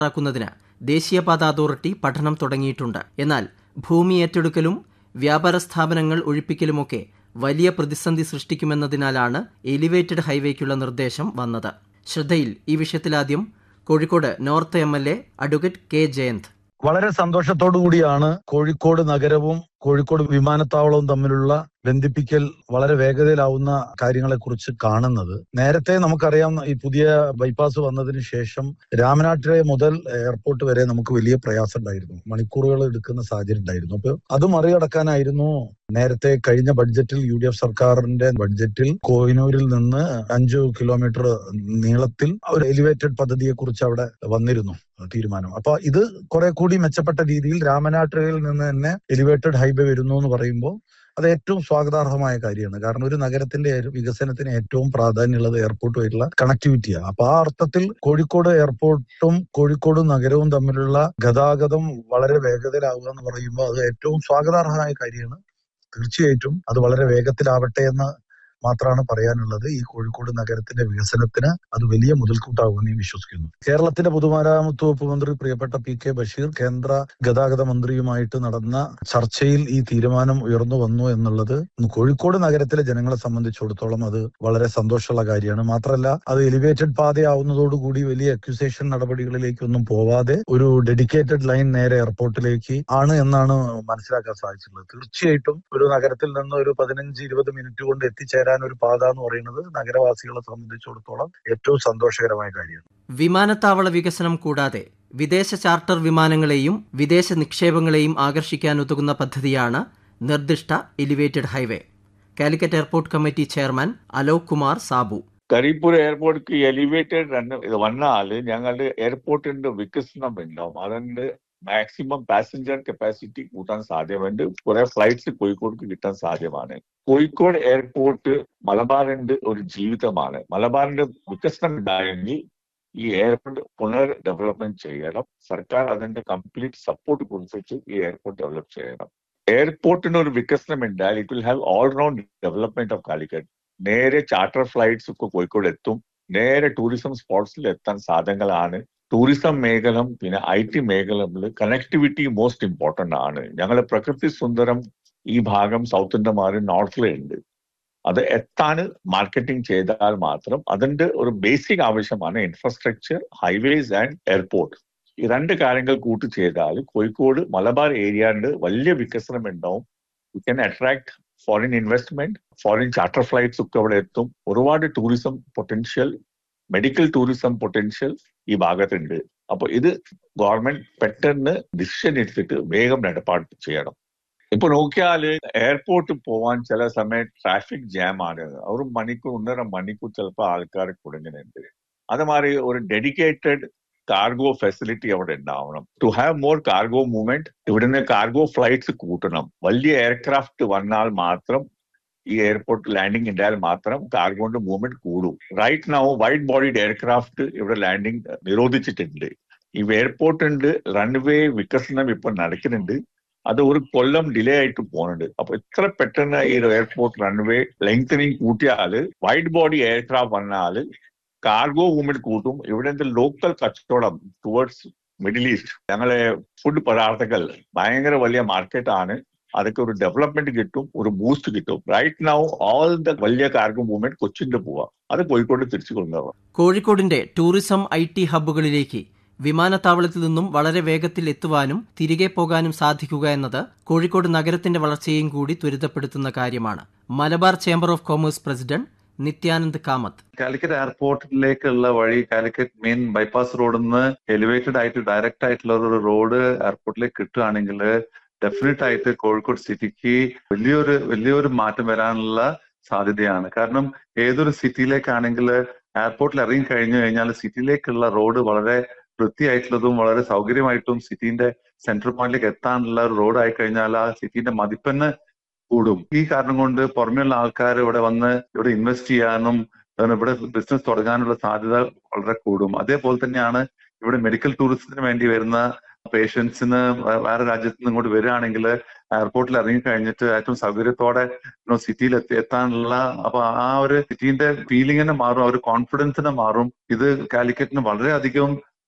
ാക്കുന്നതിന് ദേശീയപാത അതോറിറ്റി പഠനം തുടങ്ങിയിട്ടുണ്ട് എന്നാൽ ഭൂമി ഏറ്റെടുക്കലും വ്യാപാര സ്ഥാപനങ്ങൾ ഒഴിപ്പിക്കലുമൊക്കെ വലിയ പ്രതിസന്ധി സൃഷ്ടിക്കുമെന്നതിനാലാണ് എലിവേറ്റഡ് ഹൈവേക്കുള്ള നിർദ്ദേശം വന്നത് ശ്രദ്ധയിൽ ഈ വിഷയത്തിലാദ്യം Kozhikode north M L A advocate K Jayanth വളരെ സന്തോഷത്തോടു കൂടിയാണ് കോഴിക്കോട് നഗരവും കോഴിക്കോട് വിമാനത്താവളവും തമ്മിലുള്ള ബന്ധിപ്പിക്കൽ വളരെ വേഗതയിലാവുന്ന കാര്യങ്ങളെക്കുറിച്ച് കാണുന്നത് നേരത്തെ നമുക്കറിയാം ഈ പുതിയ ബൈപ്പാസ് വന്നതിന് ശേഷം രാമനാട്ടിലെ മുതൽ എയർപോർട്ട് വരെ നമുക്ക് വലിയ പ്രയാസം ഉണ്ടായിരുന്നു മണിക്കൂറുകൾ എടുക്കുന്ന സാഹചര്യം ഉണ്ടായിരുന്നു അപ്പൊ അത് മറികടക്കാനായിരുന്നു നേരത്തെ കഴിഞ്ഞ ബഡ്ജറ്റിൽ യു ഡി എഫ് സർക്കാരിന്റെ ബഡ്ജറ്റിൽ കോഹിനൂരിൽ നിന്ന് അഞ്ചു കിലോമീറ്റർ നീളത്തിൽ ഒരു എലിവേറ്റഡ് പദ്ധതിയെ കുറിച്ച് അവിടെ വന്നിരുന്നു തീരുമാനം അപ്പൊ ഇത് കുറെ കൂടി മെച്ചപ്പെട്ട രീതിയിൽ രാമനാട്ടുകയിൽ നിന്ന് തന്നെ എലിവേറ്റഡ് ഹൈവേ വരുന്നു എന്ന് പറയുമ്പോൾ അത് ഏറ്റവും സ്വാഗതാർഹമായ കാര്യമാണ് കാരണം ഒരു നഗരത്തിന്റെ വികസനത്തിന് ഏറ്റവും പ്രാധാന്യമുള്ളത് എയർപോർട്ടുമായിട്ടുള്ള കണക്ടിവിറ്റിയാണ് അപ്പൊ ആ അർത്ഥത്തിൽ കോഴിക്കോട് എയർപോർട്ടും കോഴിക്കോട് നഗരവും തമ്മിലുള്ള ഗതാഗതം വളരെ വേഗതയിലാവുക എന്ന് പറയുമ്പോൾ അത് ഏറ്റവും സ്വാഗതാർഹമായ കാര്യമാണ് തീർച്ചയായിട്ടും അത് വളരെ വേഗത്തിലാവട്ടെ എന്ന് മാത്രമാണ് പറയാനുള്ളത് ഈ കോഴിക്കോട് നഗരത്തിന്റെ വികസനത്തിന് അത് വലിയ മുതൽക്കൂട്ടാകുമെന്ന് ഞാൻ വിശ്വസിക്കുന്നു കേരളത്തിന്റെ പൊതുമരാമത്ത് വകുപ്പ് മന്ത്രി പ്രിയപ്പെട്ട പി കെ ബഷീർ കേന്ദ്ര ഗതാഗത മന്ത്രിയുമായിട്ട് നടന്ന ചർച്ചയിൽ ഈ തീരുമാനം ഉയർന്നു വന്നു എന്നുള്ളത് കോഴിക്കോട് നഗരത്തിലെ ജനങ്ങളെ സംബന്ധിച്ചിടത്തോളം അത് വളരെ സന്തോഷമുള്ള കാര്യമാണ് മാത്രമല്ല അത് എലിവേറ്റഡ് പാതയാവുന്നതോടുകൂടി വലിയ അക്യൂസേഷൻ നടപടികളിലേക്കൊന്നും പോവാതെ ഒരു ഡെഡിക്കേറ്റഡ് ലൈൻ നേരെ എയർപോർട്ടിലേക്ക് ആണ് എന്നാണ് മനസ്സിലാക്കാൻ സാധിച്ചിട്ടുള്ളത് തീർച്ചയായിട്ടും ഒരു നഗരത്തിൽ നിന്ന് ഒരു പതിനഞ്ച് ഇരുപത് മിനിറ്റ് കൊണ്ട് എത്തിച്ചേരാൻ വരാൻ ഒരു പാത എന്ന് പറയുന്നത് നഗരവാസികളെ സംബന്ധിച്ചിടത്തോളം ഏറ്റവും സന്തോഷകരമായ കാര്യമാണ് വിമാനത്താവള വികസനം കൂടാതെ വിദേശ ചാർട്ടർ വിമാനങ്ങളെയും വിദേശ നിക്ഷേപങ്ങളെയും ആകർഷിക്കാൻ ഉതകുന്ന പദ്ധതിയാണ് നിർദ്ദിഷ്ട elevated highway Calicut airport committee chairman Alok Kumar Sabu Karipur എയർപോർട്ടിക്ക് എലിവേറ്റഡ് റൺ ഇത് വന്നാൽ ഞങ്ങളുടെ എയർപോർട്ടിന്റെ വികസനം ഉണ്ടാവും അതുകൊണ്ട് മാക്സിമം പാസഞ്ചർ കപ്പാസിറ്റി കൂട്ടാൻ സാധ്യമുണ്ട് കുറെ ഫ്ലൈറ്റ്സ് കോഴിക്കോട് കിട്ടാൻ സാധ്യമാണ് കോഴിക്കോട് എയർപോർട്ട് മലബാറിന്റെ ഒരു ജീവിതമാണ് മലബാറിന്റെ വികസനം ഉണ്ടായെങ്കിൽ ഈ എയർപോർട്ട് പുനർ ഡെവലപ്മെന്റ് ചെയ്യണം സർക്കാർ അതിന്റെ കംപ്ലീറ്റ് സപ്പോർട്ട് കൊടുത്തിട്ട് ഈ എയർപോർട്ട് ഡെവലപ്പ് ചെയ്യണം എയർപോർട്ടിന് ഒരു വികസനം ഉണ്ടായാൽ it will have all round development of Calicut നേരെ ചാർട്ടർ ഫ്ലൈറ്റ്സ് ഒക്കെ കോഴിക്കോട് എത്തും നേരെ ടൂറിസം സ്പോട്ട്സിൽ എത്താൻ സാധ്യതകളാണ് ടൂറിസം മേഖല പിന്നെ ഐ ടി മേഖലകളിൽ കണക്ടിവിറ്റി മോസ്റ്റ് ഇമ്പോർട്ടന്റ് ആണ് ഞങ്ങളെ പ്രകൃതി സുന്ദരം ഈ ഭാഗം സൗത്തിന്റെ മാറി നോർത്തിലുണ്ട് അത് എത്താൻ മാർക്കറ്റിംഗ് ചെയ്താൽ മാത്രം അതിന്റെ ഒരു ബേസിക് ആവശ്യമാണ് ഇൻഫ്രാസ്ട്രക്ചർ ഹൈവേസ് ആൻഡ് എയർപോർട്ട് ഈ രണ്ട് കാര്യങ്ങൾ കൂട്ടി ചെയ്താൽ കോഴിക്കോട് മലബാർ ഏരിയണ്ട് വലിയ വികസനം ഉണ്ടാവും you can attract foreign investment foreign charter flights ഒക്കെ അവിടെ എത്തും ഒരുപാട് tourism potential medical tourism potential ഈ ഭാഗത്തുണ്ട് അപ്പൊ ഇത് ഗവൺമെന്റ് പെട്ടെന്ന് ഡിസിഷൻ എടുത്തിട്ട് വേഗം നടപ്പാട് ചെയ്യണം ഇപ്പൊ നോക്കിയാൽ എയർപോർട്ട് പോവാൻ ചില സമയം ട്രാഫിക് ജാം ആണ് ഒരു മണിക്കൂർ ഒന്നര മണിക്കൂർ ചിലപ്പോൾ ആൾക്കാർ കുടുങ്ങുന്നുണ്ട് അതുമാതിരി ഒരു ഡെഡിക്കേറ്റഡ് കാർഗോ ഫെസിലിറ്റി അവിടെ ഉണ്ടാവണം to have more cargo movement ഇവിടുന്ന് കാർഗോ ഫ്ലൈറ്റ്സ് കൂട്ടണം വലിയ എയർക്രാഫ്റ്റ് വന്നാൽ മാത്രം ഈ എയർപോർട്ട് ലാൻഡിംഗ് ഉണ്ടായാൽ മാത്രം കാർഗോന്റെ മൂവ്മെന്റ് കൂടും right now wide bodied aircraft ഇവിടെ ലാൻഡിംഗ് നിരോധിച്ചിട്ടുണ്ട് ഈ എയർപോർട്ടിന്റെ റൺവേ വികസനം ഇപ്പൊ നടക്കുന്നുണ്ട് അത് ഒരു കൊല്ലം ഡിലേ ആയിട്ട് പോകുന്നുണ്ട് അപ്പൊ എത്ര പെട്ടെന്ന് ഈ എയർപോർട്ട് റൺവേ ലെങ്തനിങ് കൂട്ടിയാൽ വൈഡ് ബോഡി എയർക്രാഫ്റ്റ് വന്നാൽ കാർഗോ മൂവ്മെന്റ് കൂട്ടും ഇവിടെ ലോക്കൽ കച്ചവടം ടുവേർഡ്സ് മിഡിൽ ഈസ്റ്റ് ഞങ്ങളെ ഫുഡ് പദാർത്ഥങ്ങൾ ഭയങ്കര വലിയ മാർക്കറ്റാണ് അതൊക്കെ ഒരു ഡെവലപ്മെന്റ് കിട്ടും ഒരു ബൂസ്റ്റ് കിട്ടും റൈറ്റ് നൗ ഓൾ ദ വലിയ കാർഗോ മൂവ്മെന്റ് കൊച്ചിന്റെ പോവാ അത് കോഴിക്കോട് തിരിച്ചു കൊണ്ടുപോകാം കോഴിക്കോടിന്റെ ടൂറിസം ഐ ടി ഹബ്ബുകളിലേക്ക് വിമാനത്താവളത്തിൽ നിന്നും വളരെ വേഗത്തിൽ എത്തുവാനും തിരികെ പോകാനും സാധിക്കുക എന്നത് കോഴിക്കോട് നഗരത്തിന്റെ വളർച്ചയെയും കൂടി ത്വരിതപ്പെടുത്തുന്ന കാര്യമാണ് Malabar chamber of commerce president Nityanand Kamath Calicut എയർപോർട്ടിലേക്കുള്ള വഴി കാലിക്കറ്റ് മെയിൻ ബൈപ്പാസ് റോഡിൽ നിന്ന് എലിവേറ്റഡ് ആയിട്ട് ഡയറക്റ്റ് ആയിട്ടുള്ള ഒരു റോഡ് എയർപോർട്ടിലേക്ക് കിട്ടുകയാണെങ്കിൽ ഡെഫിനറ്റ് ആയിട്ട് കോഴിക്കോട് സിറ്റിക്ക് വലിയൊരു വലിയൊരു മാറ്റം വരാനുള്ള സാധ്യതയാണ് കാരണം ഏതൊരു സിറ്റിയിലേക്കാണെങ്കിൽ എയർപോർട്ടിൽ ഇറങ്ങി കഴിഞ്ഞു കഴിഞ്ഞാൽ സിറ്റിയിലേക്കുള്ള റോഡ് വളരെ വൃത്തിയായിട്ടുള്ളതും വളരെ സൗകര്യമായിട്ടും സിറ്റിന്റെ സെൻട്രൽ പോയിന്റിലേക്ക് എത്താനുള്ള ഒരു റോഡ് ആയി കഴിഞ്ഞാൽ ആ സിറ്റിന്റെ മതിപ്പന്നെ കൂടും ഈ കാരണം കൊണ്ട് പുറമെയുള്ള ആൾക്കാർ ഇവിടെ വന്ന് ഇവിടെ ഇൻവെസ്റ്റ് ചെയ്യാനും ഇവിടെ ബിസിനസ് തുടങ്ങാനുള്ള സാധ്യത വളരെ കൂടും അതേപോലെ തന്നെയാണ് ഇവിടെ മെഡിക്കൽ ടൂറിസത്തിന് വേണ്ടി വരുന്ന പേഷ്യൻസിന് വേറെ രാജ്യത്ത് നിന്ന് ഇങ്ങോട്ട് വരികയാണെങ്കിൽ എയർപോർട്ടിൽ ഇറങ്ങി കഴിഞ്ഞിട്ട് ഏറ്റവും സൗകര്യത്തോടെ സിറ്റിയിൽ എത്തി എത്താനുള്ള അപ്പൊ ആ ഒരു സിറ്റീന്റെ ഫീലിംഗിനെ മാറും ആ ഒരു കോൺഫിഡൻസിനെ മാറും ഇത് കാലിക്കറ്റിന് വളരെയധികം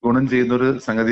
ഗുണം ചെയ്യുന്ന ഒരു സംഗതി